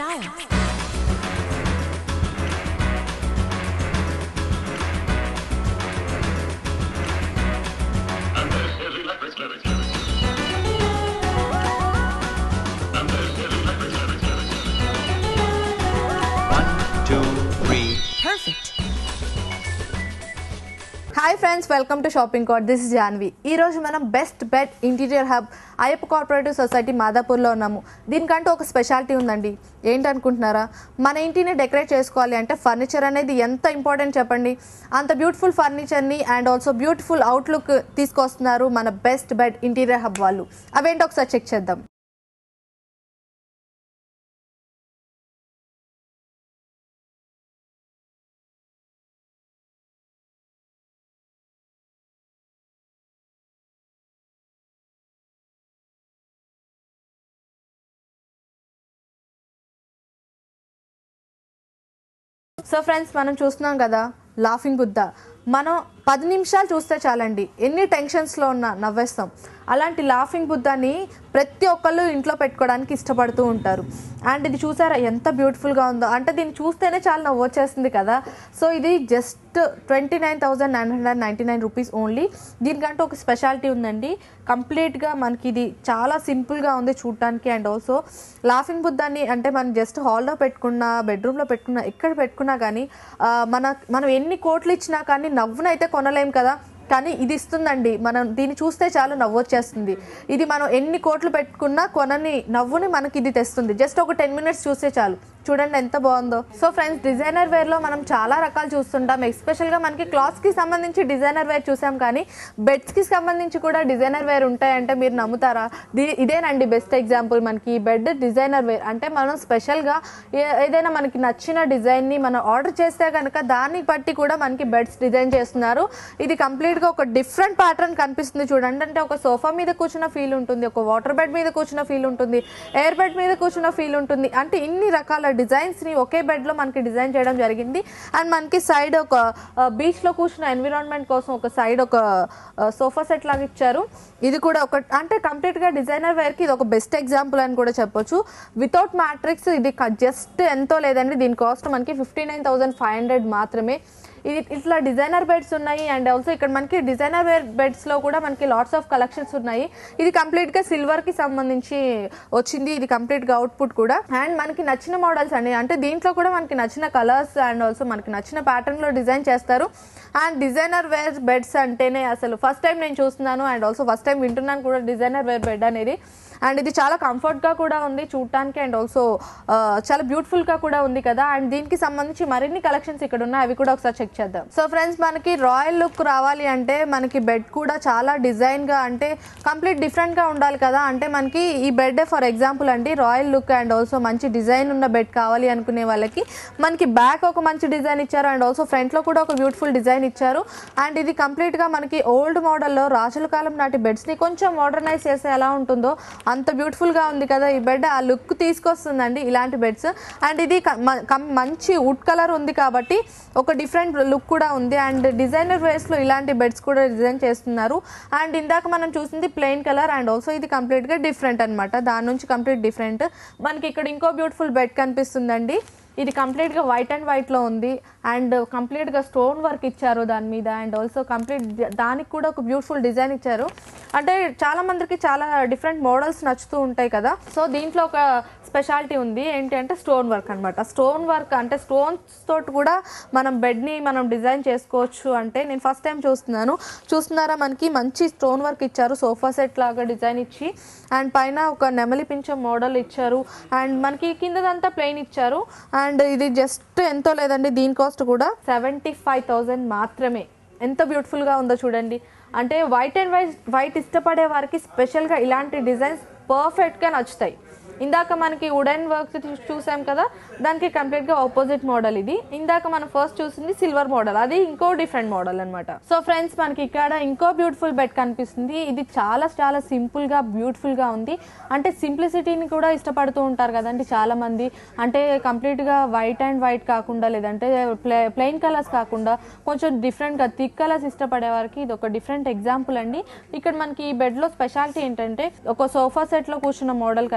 style. And this is electric lyrics. And this is electric lyrics. One, two, three. Perfect. Hi friends welcome to shopping cart this is Janvi ఈ రోజు మనం best bed interior hub Ayyappa cooperative society మాదాపూర్లో ఉన్నాము దీనికంటూ ఒక speciality ఉందండి ఏంటనుకుంటున్నారా మన ఇంటిని డెకరేట్ చేసుకోవాలి అంటే ఫర్నిచర్ అనేది ఎంత ఇంపార్టెంట్ చెప్పండి అంత బ్యూటిఫుల్ ఫర్నిచర్ని అండ్ ఆల్సో బ్యూటిఫుల్ అవుట్లుక్ తీసుకొస్తున్నారు మన బెస్ట్ బెడ్ ఇంటీరియర్ హబ్ వాళ్ళు అవేంటో ఒకసారి చెక్ చేద్దాం సో ఫ్రెండ్స్ మనం చూస్తున్నాం కదా లాఫింగ్ బుద్ధ మనం పది నిమిషాలు చూస్తే చాలండి ఎన్ని టెన్షన్స్లో ఉన్నా నవ్వేస్తాం అలాంటి లాఫింగ్ బుద్ధాని ప్రతి ఒక్కళ్ళు ఇంట్లో పెట్టుకోవడానికి ఇష్టపడుతూ ఉంటారు అండ్ ఇది చూసారా ఎంత బ్యూటిఫుల్గా ఉందో అంటే దీన్ని చూస్తేనే చాలా నవ్వు వచ్చేస్తుంది కదా సో ఇది just twenty nine thousand nine hundred ninety nine rupees only దీనికంటూ ఒక స్పెషాలిటీ ఉందండి కంప్లీట్గా మనకి ఇది చాలా సింపుల్గా ఉంది చూడటానికి అండ్ ఆల్సో లాఫింగ్ బుద్ధాన్ని అంటే మనం జస్ట్ హాల్లో పెట్టుకున్నా బెడ్రూమ్లో పెట్టుకున్నా ఎక్కడ పెట్టుకున్నా కానీ ఆ, మన మనం ఎన్ని కోట్లు ఇచ్చినా కానీ నవ్వునైతే కొనలేం కదా కానీ ఇది ఇస్తుందండి మనం దీన్ని చూస్తే చాలా నవ్వు వచ్చేస్తుంది ఇది మనం ఎన్ని కోట్లు పెట్టుకున్నా కొనని నవ్వుని మనకి ఇది తెస్తుంది జస్ట్ ఒక టెన్ మినిట్స్ చూస్తే చాలు చూడండి ఎంత బాగుందో సో ఫ్రెండ్స్ డిజైనర్ వేర్లో మనం చాలా రకాలు చూస్తుంటాం ఎస్పెషల్గా మనకి క్లాత్స్కి సంబంధించి డిజైనర్ వేర్ చూసాం కానీ బెడ్స్కి సంబంధించి కూడా డిజైనర్ వేర్ ఉంటాయంటే మీరు నమ్ముతారా ది- ఇదేనండి బెస్ట్ ఎగ్జాంపుల్ మనకి ఈ బెడ్ డిజైనర్ వేర్ అంటే మనం స్పెషల్గా ఏ- ఏదైనా మనకి నచ్చిన డిజైన్ని మనం ఆర్డర్ చేస్తే కనుక దాన్ని బట్టి కూడా మనకి బెడ్స్ డిజైన్ చేస్తున్నారు ఇది కంప్లీట్గా ఒక డిఫరెంట్ ప్యాటర్న్ కనిపిస్తుంది చూడండి అంటే ఒక సోఫా మీద కూర్చున్న ఫీల్ ఉంటుంది ఒక వాటర్ బెడ్ మీద కూర్చున్న ఫీల్ ఉంటుంది ఎయిర్ బెడ్ మీద కూర్చున్న ఫీల్ ఉంటుంది అంటే ఇన్ని రకాల డిజైన్స్ని ఒకే బెడ్లో మనకి డిజైన్ చేయడం జరిగింది అండ్ మనకి సైడ్ ఒక బీచ్లో కూర్చున్న ఎన్విరాన్మెంట్ కోసం ఒక సైడ్ ఒక సోఫా సెట్ లాగా ఇచ్చారు ఇది కూడా ఒక అంటే కంప్లీట్గా డిజైనర్ వేర్కి ఇది ఒక బెస్ట్ ఎగ్జాంపుల్ అని కూడా చెప్పొచ్చు వితౌట్ మ్యాట్రిక్స్ ఇది జస్ట్ ఎంతో లేదండి దీని కాస్ట్ మనకి fifty nine thousand five hundred మాత్రమే ఇది ఇట్లా డిజైనర్ బెడ్స్ ఉన్నాయి అండ్ ఆల్సో ఇక్కడ మనకి డిజైనర్ వేర్ బెడ్స్లో కూడా మనకి లాట్స్ ఆఫ్ కలెక్షన్స్ ఉన్నాయి ఇది కంప్లీట్గా సిల్వర్కి సంబంధించి వచ్చింది ఇది కంప్లీట్గా అవుట్పుట్ కూడా అండ్ మనకి నచ్చిన మోడల్స్ అండి అంటే దీంట్లో కూడా మనకి నచ్చిన కలర్స్ అండ్ ఆల్సో మనకి నచ్చిన ప్యాటర్న్లో డిజైన్ చేస్తారు అండ్ డిజైనర్ వేర్ బెడ్స్ అంటేనే అసలు ఫస్ట్ టైం నేను చూస్తున్నాను అండ్ ఆల్సో ఫస్ట్ టైం వింటున్నాను కూడా డిజైనర్ వేర్ బెడ్ అనేది అండ్ ఇది చాలా కంఫర్ట్గా కూడా ఉంది చూడటానికి అండ్ ఆల్సో చాలా బ్యూటిఫుల్గా కూడా ఉంది కదా అండ్ దీనికి సంబంధించి మరిన్ని కలెక్షన్స్ ఇక్కడ ఉన్నాయి అవి కూడా ఒకసారి చెక్ చేద్దాం సో ఫ్రెండ్స్ మనకి రాయల్ లుక్ రావాలి అంటే మనకి బెడ్ కూడా చాలా డిజైన్గా అంటే కంప్లీట్ డిఫరెంట్గా ఉండాలి కదా అంటే మనకి ఈ బెడ్ ఫర్ ఎగ్జాంపుల్ అండి రాయల్ లుక్ అండ్ ఆల్సో మంచి డిజైన్ ఉన్న బెడ్ కావాలి అనుకునే వాళ్ళకి మనకి బ్యాక్ ఒక మంచి డిజైన్ ఇచ్చారు అండ్ ఆల్సో ఫ్రంట్లో కూడా ఒక బ్యూటిఫుల్ డిజైన్ ఇచ్చారు అండ్ ఇది కంప్లీట్గా మనకి ఓల్డ్ మోడల్లో రాజుల కాలం నాటి బెడ్స్ని కొంచెం మోడర్నైజ్ చేస్తే ఎలా ఉంటుందో అంత బ్యూటిఫుల్గా ఉంది కదా ఈ బెడ్ ఆ లుక్ తీసుకొస్తుందండి ఇలాంటి బెడ్స్ అండ్ ఇది క- మ- కం- మంచి వుడ్ కలర్ ఉంది కాబట్టి ఒక డిఫరెంట్ లుక్ కూడా ఉంది అండ్ డిజైనర్ వేస్లో ఇలాంటి బెడ్స్ కూడా డిజైన్ చేస్తున్నారు అండ్ ఇందాక మనం చూసింది ప్లెయిన్ కలర్ అండ్ ఆల్సో ఇది కంప్లీట్గా డిఫరెంట్ అనమాట దాని నుంచి కంప్లీట్ డిఫరెంట్ మనకి ఇక్కడ ఇంకో బ్యూటిఫుల్ బెడ్ కనిపిస్తుందండి ఇది కంప్లీట్గా వైట్ అండ్ వైట్లో ఉంది అండ్ కంప్లీట్గా స్టోన్ వర్క్ ఇచ్చారు దాని మీద అండ్ ఆల్సో కంప్లీట్ దానికి కూడా ఒక బ్యూటిఫుల్ డిజైన్ ఇచ్చారు అంటే చాలా మందికి చాలా డిఫరెంట్ మోడల్స్ నచ్చుతూ ఉంటాయి కదా సో దీంట్లో ఒక స్పెషాలిటీ ఉంది ఏంటి అంటే స్టోన్ వర్క్ అనమాట స్టోన్ వర్క్ అంటే స్టోన్స్ తోటి కూడా మనం బెడ్ని మనం డిజైన్ చేసుకోవచ్చు అంటే నేను ఫస్ట్ టైం చూస్తున్నాను చూస్తున్నారా మనకి మంచి స్టోన్ వర్క్ ఇచ్చారు సోఫా సెట్ లాగా డిజైన్ ఇచ్చి అండ్ పైన ఒక నెమలి పింఛం మోడల్ ఇచ్చారు అండ్ మనకి కిందదంతా ప్లెయిన్ ఇచ్చారు అండ్ ఇది జస్ట్ ఎంతో లేదండి దీని కాస్ట్ కూడా సెవెంటీ ఫైవ్ థౌజండ్ మాత్రమే ఎంత బ్యూటిఫుల్గా ఉందో చూడండి అంటే వైట్ అండ్ వైట్ వైట్ ఇష్టపడే వారికి స్పెషల్గా ఇలాంటి డిజైన్స్ పర్ఫెక్ట్గా నచ్చుతాయి ఇందాక మనకి వుడెన్ వర్క్ చూసాం కదా దానికి కంప్లీట్గా ఆపోజిట్ మోడల్ ఇది ఇందాక మనం ఫస్ట్ చూసింది సిల్వర్ మోడల్ అది ఇంకో డిఫరెంట్ మోడల్ అనమాట సో ఫ్రెండ్స్ మనకి ఇక్కడ ఇంకో బ్యూటిఫుల్ బెడ్ కనిపిస్తుంది ఇది చాలా చాలా సింపుల్గా బ్యూటిఫుల్గా ఉంది అంటే సింప్లిసిటీని కూడా ఇష్టపడుతూ ఉంటారు కదండి చాలా మంది అంటే కంప్లీట్గా వైట్ అండ్ వైట్ కాకుండా లేదంటే ప్లే ప్లెయిన్ కలర్స్ కాకుండా కొంచెం డిఫరెంట్గా థిక్ కలర్స్ ఇష్టపడే వారికి ఇది ఒక డిఫరెంట్ ఎగ్జాంపుల్ అండి ఇక్కడ మనకి ఈ బెడ్లో స్పెషాలిటీ ఏంటంటే ఒక సోఫా సెట్లో కూర్చున్న మోడల్ కనిపిస్తుంది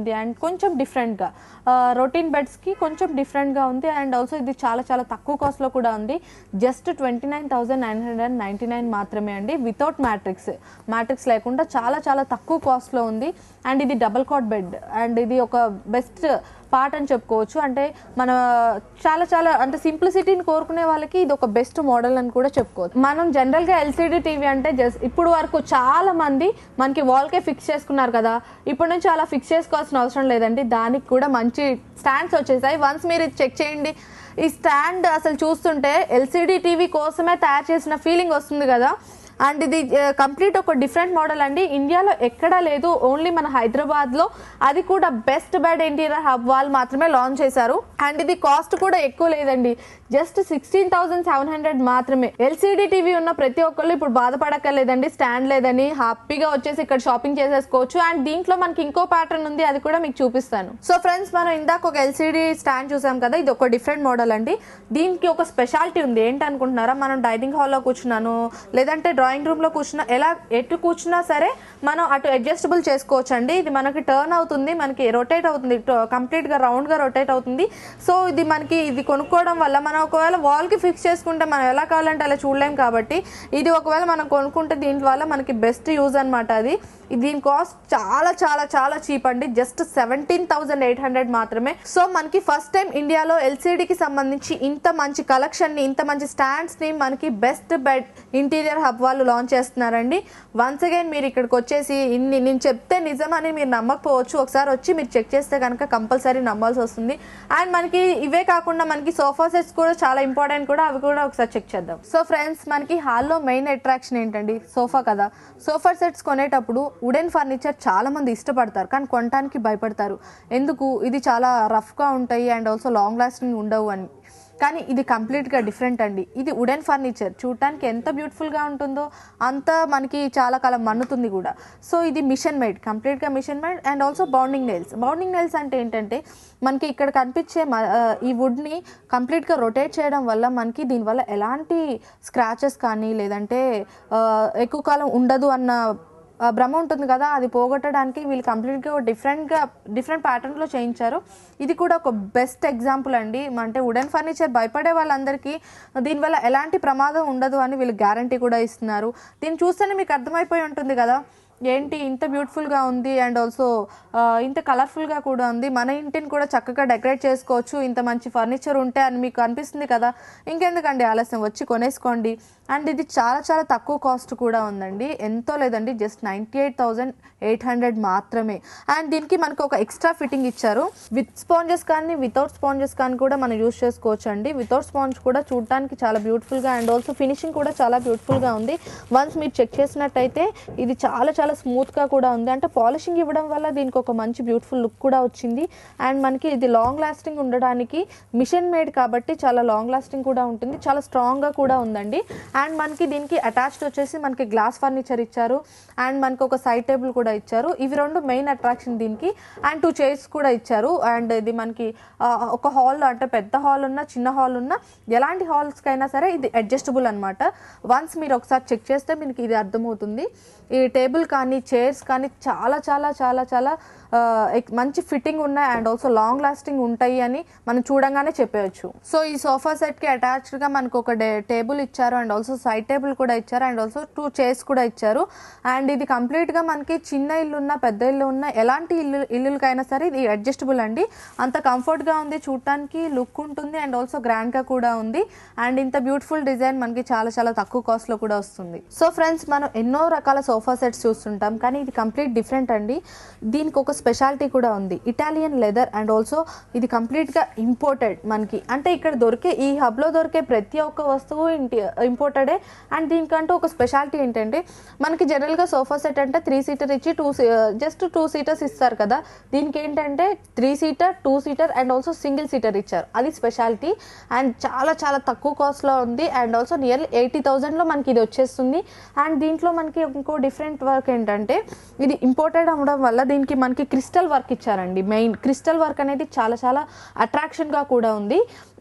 ఉంది అండ్ కొంచెం డిఫరెంట్గా రొటీన్ బెడ్స్కి కొంచెం డిఫరెంట్గా ఉంది అండ్ ఆల్సో ఇది చాలా చాలా తక్కువ కాస్ట్లో కూడా ఉంది just twenty nine thousand nine hundred ninety nine మాత్రమే అండి వితౌట్ మ్యాట్రిక్స్ మ్యాట్రిక్స్ లేకుండా చాలా చాలా తక్కువ కాస్ట్లో ఉంది అండ్ ఇది డబల్ కాట్ బెడ్ అండ్ ఇది ఒక బెస్ట్ పార్ట్ అని చెప్పుకోవచ్చు అంటే మన చాలా చాలా అంటే సింప్లిసిటీని కోరుకునే వాళ్ళకి ఇది ఒక బెస్ట్ మోడల్ అని కూడా చెప్పుకోవచ్చు మనం జనరల్గా ఎల్సిడి టీవీ అంటే జస్ట్ ఇప్పుడు వరకు చాలా మంది మనకి వాల్కే ఫిక్స్ చేసుకున్నారు కదా ఇప్పటి నుంచి అలా ఫిక్స్ చేసుకోవాల్సిన అవసరం లేదండి దానికి కూడా మంచి స్టాండ్స్ వచ్చేసాయి వన్స్ మీరు ఇది చెక్ చేయండి ఈ స్టాండ్ అసలు చూస్తుంటే ఎల్సిడి టీవీ కోసమే తయారు చేసిన ఫీలింగ్ వస్తుంది కదా అండ్ ఇది కంప్లీట్ ఒక డిఫరెంట్ మోడల్ అండి ఇండియాలో ఎక్కడా లేదు ఓన్లీ మన హైదరాబాద్లో అది కూడా బెస్ట్ బెడ్ ఇంటీరియర్ హబ్ వాల్ మాత్రమే లాంచ్ చేశారు అండ్ ఇది కాస్ట్ కూడా ఎక్కువ లేదండి just sixteen thousand seven hundred మాత్రమే ఎల్సిడి టీవీ ఉన్న ప్రతి ఒక్కళ్ళు ఇప్పుడు బాధపడక్కర్లేదండి స్టాండ్ లేదని హ్యాపీగా వచ్చేసి ఇక్కడ షాపింగ్ చేసేసుకోవచ్చు అండ్ దీంట్లో మనకి ఇంకో ప్యాటర్న్ ఉంది అది కూడా మీకు చూపిస్తాను సో ఫ్రెండ్స్ మనం ఇందాక ఒక ఎల్సిడి స్టాండ్ చూసాం కదా ఇది ఒక డిఫరెంట్ మోడల్ అండి దీనికి ఒక స్పెషాలిటీ ఉంది ఏంటనుకుంటున్నారా మనం డైనింగ్ హాల్లో కూర్చున్నాను లేదంటే డ్రాయింగ్ రూమ్లో కూర్చున్నా ఎలా ఎటు కూర్చున్నా సరే మనం అటు అడ్జస్టబుల్ చేసుకోవచ్చు అండి ఇది మనకి టర్న్ అవుతుంది మనకి రొటేట్ అవుతుంది కంప్లీట్గా రౌండ్గా రొటేట్ అవుతుంది సో ఇది మనకి ఇది కొనుక్కోవడం వల్ల మనం ఒకవేళ వాల్కి ఫిక్స్ చేసుకుంటే మనం ఎలా కావాలంటే అలా చూడలేం కాబట్టి ఇది ఒకవేళ మనం కొనుక్కుంటే దీంట్ వల్ల మనకి బెస్ట్ యూజ్ అనమాట అది దీని కాస్ట్ చాలా చాలా చాలా చీప్ అండి just seventeen thousand eight hundred మాత్రమే సో మనకి ఫస్ట్ టైం ఇండియాలో ఎల్సిడికి సంబంధించి ఇంత మంచి కలెక్షన్ని ఇంత మంచి స్టాండ్స్ని మనకి బెస్ట్ బెడ్ ఇంటీరియర్ హబ్ వాళ్ళు లాంచ్ చేస్తున్నారండి వన్స్ అగైన్ మీరు ఇక్కడికి వచ్చేసి ఇన్ని నేను చెప్తే నిజమని మీరు నమ్మకపోవచ్చు ఒకసారి వచ్చి మీరు చెక్ చేస్తే కనుక కంపల్సరీ నమ్మాల్సి వస్తుంది అండ్ మనకి ఇవే కాకుండా మనకి సోఫా సెట్స్ కూడా చాలా ఇంపార్టెంట్ కూడా అవి కూడా ఒకసారి చెక్ చేద్దాం సో ఫ్రెండ్స్ మనకి హాల్లో మెయిన్ అట్రాక్షన్ ఏంటండి సోఫా కదా సోఫా సెట్స్ కొనేటప్పుడు వుడెన్ ఫర్నిచర్ చాలా మంది ఇష్టపడతారు కానీ కొనడానికి భయపడతారు ఎందుకు ఇది చాలా రఫ్గా ఉంటాయి అండ్ ఆల్సో లాంగ్ లాస్టింగ్ ఉండవు అని కానీ ఇది కంప్లీట్గా డిఫరెంట్ అండి ఇది వుడెన్ ఫర్నిచర్ చూడటానికి ఎంత బ్యూటిఫుల్గా ఉంటుందో అంత మనకి చాలా కాలం మన్నుతుంది కూడా సో ఇది మిషన్ మేడ్ కంప్లీట్గా machine made and also bounding nails bounding nails అంటే ఏంటంటే మనకి ఇక్కడ కనిపించే మ- ఆ, ఈ వుడ్ని కంప్లీట్గా రొటేట్ చేయడం వల్ల మనకి దీనివల్ల ఎలాంటి స్క్రాచెస్ కానీ లేదంటే ఆ, ఎక్కువ కాలం ఉండదు అన్న ఆ భ్రమ ఉంటుంది కదా అది పోగొట్టడానికి వీళ్ళు కంప్లీట్గా డిఫరెంట్గా డిఫరెంట్ ప్యాటర్న్లో చేయించారు ఇది కూడా ఒక బెస్ట్ ఎగ్జాంపుల్ అండి అంటే వుడెన్ ఫర్నిచర్ భయపడే వాళ్ళందరికీ దీనివల్ల ఎలాంటి ప్రమాదం ఉండదు అని వీళ్ళు గ్యారంటీ కూడా ఇస్తున్నారు దీన్ని చూస్తేనే మీకు అర్థమైపోయి ఉంటుంది కదా ఏంటి ఇంత బ్యూటిఫుల్గా ఉంది అండ్ ఆల్సో ఇంత కలర్ఫుల్గా కూడా ఉంది మన ఇంటిని కూడా చక్కగా డెకరేట్ చేసుకోవచ్చు ఇంత మంచి ఫర్నిచర్ ఉంటే అని మీకు అనిపిస్తుంది కదా ఇంకెందుకండి ఆలస్యం వచ్చి కొనేసుకోండి అండ్ ఇది చాలా చాలా తక్కువ కాస్ట్ కూడా ఉందండి ఎంతో లేదండి just ninety eight thousand eight hundred మాత్రమే అండ్ దీనికి మనకు ఒక ఎక్స్ట్రా ఫిట్టింగ్ ఇచ్చారు విత్ స్పాంజెస్ కానీ వితౌట్ స్పాంజెస్ కానీ కూడా మనం యూస్ చేసుకోవచ్చు అండి వితౌట్ స్పాంజ్ కూడా చూడటానికి చాలా బ్యూటిఫుల్గా అండ్ ఆల్సో ఫినిషింగ్ కూడా చాలా బ్యూటిఫుల్గా ఉంది వన్స్ మీరు చెక్ చేసినట్టయితే ఇది చాలా చాలా స్మూత్గా కూడా ఉంది అంటే పాలిషింగ్ ఇవ్వడం వల్ల దీనికి ఒక మంచి బ్యూటిఫుల్ లుక్ కూడా వచ్చింది అండ్ మనకి ఇది లాంగ్ లాస్టింగ్ ఉండడానికి మిషన్ మేడ్ కాబట్టి చాలా లాంగ్ లాస్టింగ్ కూడా ఉంటుంది చాలా స్ట్రాంగ్గా కూడా ఉందండి అండ్ మనకి దీనికి అటాచ్డ్ వచ్చేసి మనకి గ్లాస్ ఫర్నిచర్ ఇచ్చారు అండ్ మనకి ఒక సైడ్ టేబుల్ కూడా ఇచ్చారు ఇవి రెండు మెయిన్ అట్రాక్షన్ దీనికి అండ్ టూ చైర్స్ కూడా ఇచ్చారు అండ్ ఇది మనకి ఆ, ఒక హాల్ అంటే పెద్ద హాల్ ఉన్న చిన్న హాల్ ఉన్న ఎలాంటి హాల్స్కి అయినా సరే ఇది అడ్జస్టబుల్ అనమాట వన్స్ మీరు ఒకసారి చెక్ చేస్తే మీకు ఇది అర్థమవుతుంది ఈ టేబుల్ కానీ చైర్స్ కానీ చాలా చాలా చాలా చాలా ఆ, ఎక్- మంచి ఫిట్టింగ్ ఉన్నాయి అండ్ ఆల్సో లాంగ్ లాస్టింగ్ ఉంటాయి అని మనం చూడంగానే చెప్పేయచ్చు సో ఈ సోఫా సెట్కి అటాచ్డ్గా మనకు ఒక డే టేబుల్ ఇచ్చారు అండ్ ఆల్సో సైడ్ టేబుల్ కూడా ఇచ్చారు అండ్ ఆల్సో టూ చైర్స్ కూడా ఇచ్చారు అండ్ ఇది కంప్లీట్గా మనకి చిన్న ఇల్లు ఉన్న పెద్ద ఇల్లు ఉన్న ఎలాంటి ఇల్లు ఇల్లులకైనా సరే ఇది అడ్జస్టబుల్ అండి అంత కంఫర్ట్గా ఉంది చూడటానికి లుక్ ఉంటుంది అండ్ ఆల్సో గ్రాండ్గా కూడా ఉంది అండ్ ఇంత బ్యూటిఫుల్ డిజైన్ మనకి చాలా చాలా తక్కువ కాస్ట్లో కూడా వస్తుంది సో ఫ్రెండ్స్ మనం ఎన్నో రకాల సోఫా సెట్స్ చూస్తుంటాం కానీ ఇది కంప్లీట్ డిఫరెంట్ అండి దీనికి ఒక స్పెషాలిటీ కూడా ఉంది ఇటాలియన్ లెదర్ అండ్ ఆల్సో ఇది కంప్లీట్గా ఇంపోర్టెడ్ మనకి అంటే ఇక్కడ దొరికే ఈ హబ్లో దొరికే ప్రతి ఒక్క వస్తువు ఇంటి ఇంపోర్టెడే అండ్ దీనికంటూ ఒక స్పెషాలిటీ ఏంటంటే మనకి జనరల్గా సోఫా సెట్ అంటే త్రీ సీటర్ ఇచ్చి టూ జస్ట్ టూ సీటర్స్ ఇస్తారు కదా దీనికి ఏంటంటే three seater two seater and also single seater ఇచ్చారు అది స్పెషాలిటీ అండ్ చాలా చాలా తక్కువ కాస్ట్లో ఉంది అండ్ ఆల్సో నియర్లీ ఎయిటీ థౌజండ్లో మనకి ఇది వచ్చేస్తుంది అండ్ దీంట్లో మనకి ఇంకో డిఫరెంట్ వర్క్ ఏంటంటే ఇది ఇంపోర్టెడ్ అవ్వడం వల్ల దీనికి మనకి క్రిస్టల్ వర్క్ ఇచ్చారండి మెయిన్ క్రిస్టల్ వర్క్ అనేది చాలా చాలా అట్రాక్షన్గా కూడా ఉంది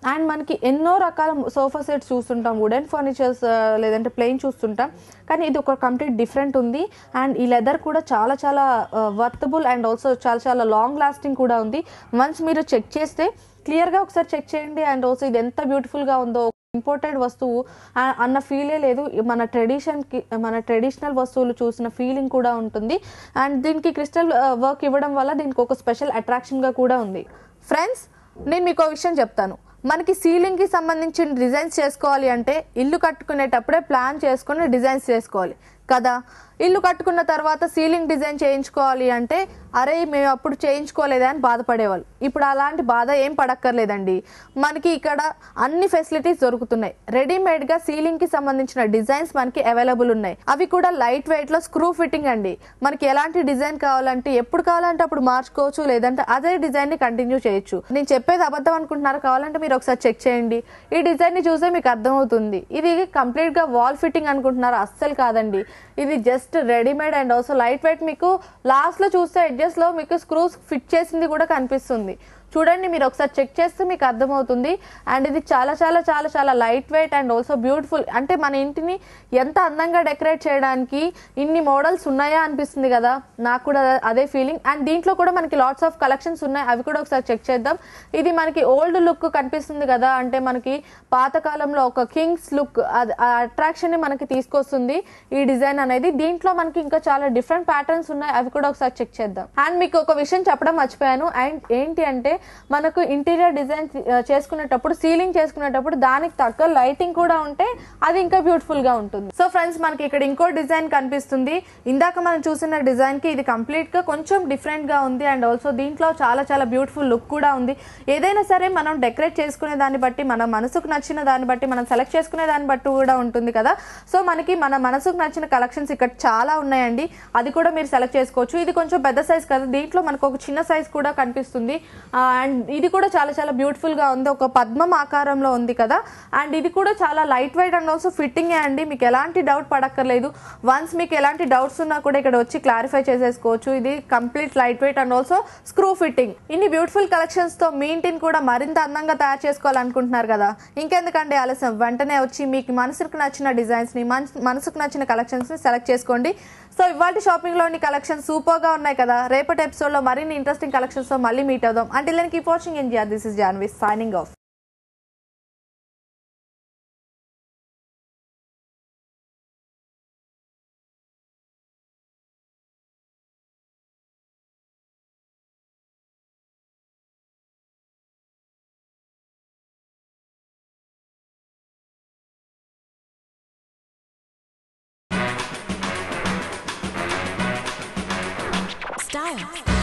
అండ్ మనకి ఎన్నో రకాల సోఫా సెట్స్ చూస్తుంటాం వుడెన్ ఫర్నిచర్స్ లేదంటే ప్లెయిన్ చూస్తుంటాం కానీ ఇది ఒక కంప్లీట్ డిఫరెంట్ ఉంది అండ్ ఈ లెదర్ కూడా చాలా చాలా వర్తబుల్ అండ్ ఆల్సో చాలా చాలా లాంగ్ లాస్టింగ్ కూడా ఉంది వన్స్ మీరు చెక్ చేస్తే క్లియర్గా ఒకసారి చెక్ చేయండి అండ్ ఆల్సో ఇది ఎంత బ్యూటిఫుల్గా ఉందో ఇంపోర్టెడ్ వస్తువు ఆ- అన్న ఫీలే లేదు మన ట్రెడిషన్కి మన ట్రెడిషనల్ వస్తువులు చూసిన ఫీలింగ్ కూడా ఉంటుంది అండ్ దీనికి క్రిస్టల్ వర్క్ ఇవ్వడం వల్ల దీనికి ఒక స్పెషల్ అట్రాక్షన్గా కూడా ఉంది ఫ్రెండ్స్ నేను మీకు ఒక విషయం చెప్తాను మనకి సీలింగ్కి సంబంధించిన డిజైన్స్ చేసుకోవాలి అంటే ఇల్లు కట్టుకునేటప్పుడే ప్లాన్ చేసుకొని డిజైన్స్ చేసుకోవాలి కదా ఇల్లు కట్టుకున్న తర్వాత సీలింగ్ డిజైన్ చేయించుకోవాలి అంటే అరే మేము అప్పుడు చేయించుకోలేదా అని బాధపడేవాళ్ళు ఇప్పుడు అలాంటి బాధ ఏం పడక్కర్లేదండి మనకి ఇక్కడ అన్ని ఫెసిలిటీస్ దొరుకుతున్నాయి రెడీమేడ్గా సీలింగ్కి సంబంధించిన డిజైన్స్ మనకి అవైలబుల్ ఉన్నాయి అవి కూడా లైట్ వెయిట్లో స్క్రూ ఫిట్టింగ్ అండి మనకి ఎలాంటి డిజైన్ కావాలంటే ఎప్పుడు కావాలంటే అప్పుడు మార్చుకోవచ్చు లేదంటే అదే డిజైన్ని కంటిన్యూ చేయొచ్చు నేను చెప్పేది అబద్ధం అనుకుంటున్నారు కావాలంటే మీరు ఒకసారి చెక్ చేయండి ఈ డిజైన్ని చూస్తే మీకు అర్థమవుతుంది ఇది కంప్లీట్గా వాల్ ఫిట్టింగ్ అనుకుంటున్నారు అస్సలు కాదండి ఇది just readymade and also light weight మీకు లాస్ట్లో చూస్తే ఎడ్జెస్లో మీకు స్క్రూస్ ఫిట్ చేసింది కూడా కనిపిస్తుంది చూడండి మీరు ఒకసారి చెక్ చేస్తే మీకు అర్థమవుతుంది అండ్ ఇది చాలా చాలా చాలా చాలా light weight and also beautiful అంటే మన ఇంటిని ఎంత అందంగా డెకరేట్ చేయడానికి ఇన్ని మోడల్స్ ఉన్నాయా అనిపిస్తుంది కదా నాకు కూడా అదే ఫీలింగ్ అండ్ దీంట్లో కూడా మనకి లాట్స్ ఆఫ్ కలెక్షన్స్ ఉన్నాయి అవి కూడా ఒకసారి చెక్ చేద్దాం ఇది మనకి ఓల్డ్ లుక్ కనిపిస్తుంది కదా అంటే మనకి పాతకాలంలో ఒక కింగ్స్ లుక్ ఆ అట్రాక్షన్ ని మనకి తీసుకొస్తుంది ఈ డిజైన్ అనేది దీంట్లో మనకి ఇంకా చాలా డిఫరెంట్ ప్యాటర్న్స్ ఉన్నాయి అవి కూడా ఒకసారి చెక్ చేద్దాం అండ్ మీకు ఒక విషయం చెప్పడం మర్చిపోయాను అండ్ ఏంటి అంటే మనకు ఇంటీరియర్ డిజైన్ చేసుకునేటప్పుడు సీలింగ్ చేసుకునేటప్పుడు దానికి తగ్గ లైటింగ్ కూడా ఉంటే అది ఇంకా బ్యూటిఫుల్ గా ఉంటుంది సో ఫ్రెండ్స్ మనకి ఇక్కడ ఇంకో డిజైన్ కనిపిస్తుంది ఇందాక మనం చూసిన డిజైన్ కి ఇది కంప్లీట్ గా కొంచెం డిఫరెంట్ గా ఉంది అండ్ ఆల్సో దీంట్లో చాలా చాలా బ్యూటిఫుల్ లుక్ కూడా ఉంది ఏదైనా సరే మనం డెకరేట్ చేసుకునే దాన్ని బట్టి మన మనసుకు నచ్చిన దాన్ని బట్టి మనం సెలెక్ట్ చేసుకునే దాన్ని బట్టి కూడా ఉంటుంది కదా సో మనకి మన మనసుకు నచ్చిన కలెక్షన్స్ ఇక్కడ చాలా ఉన్నాయండి అది కూడా మీరు సెలెక్ట్ చేసుకోవచ్చు ఇది కొంచెం పెద్ద సైజ్ కదా దీంట్లో మనకు ఒక చిన్న సైజ్ కూడా కనిపిస్తుంది అండ్ ఇది కూడా చాలా చాలా బ్యూటిఫుల్ గా ఉంది ఒక పద్మం ఆకారంలో ఉంది కదా అండ్ ఇది కూడా చాలా light weight and also fitting అండి మీకు ఎలాంటి డౌట్ పడక్కర్లేదు వన్స్ మీకు ఎలాంటి డౌట్స్ ఉన్నా కూడా ఇక్కడ వచ్చి క్లారిఫై చేసేసుకోవచ్చు ఇది complete light weight and also screw fitting ఇన్ని బ్యూటిఫుల్ కలెక్షన్స్ తో మీ ఇంటిని కూడా మరింత అందంగా తయారు చేసుకోవాలనుకుంటున్నారు కదా ఇంకెందుకండి ఆలస్యం వెంటనే వచ్చి మీకు మనసుకు నచ్చిన డిజైన్స్ ని మనస్- మనసుకు నచ్చిన కలెక్షన్స్ ని సెలెక్ట్ చేసుకోండి సో ఇవాళ షాపింగ్ లోని కలెక్షన్స్ సూపర్ గా ఉన్నాయి కదా రేపటి ఎపిసోడ్ లో మరిన్ని ఇంట్రెస్టింగ్ కలెక్షన్స్ తో మళ్ళీ మీట్ అవుదాం అంటే then keep watching India this is Janvi signing off Style.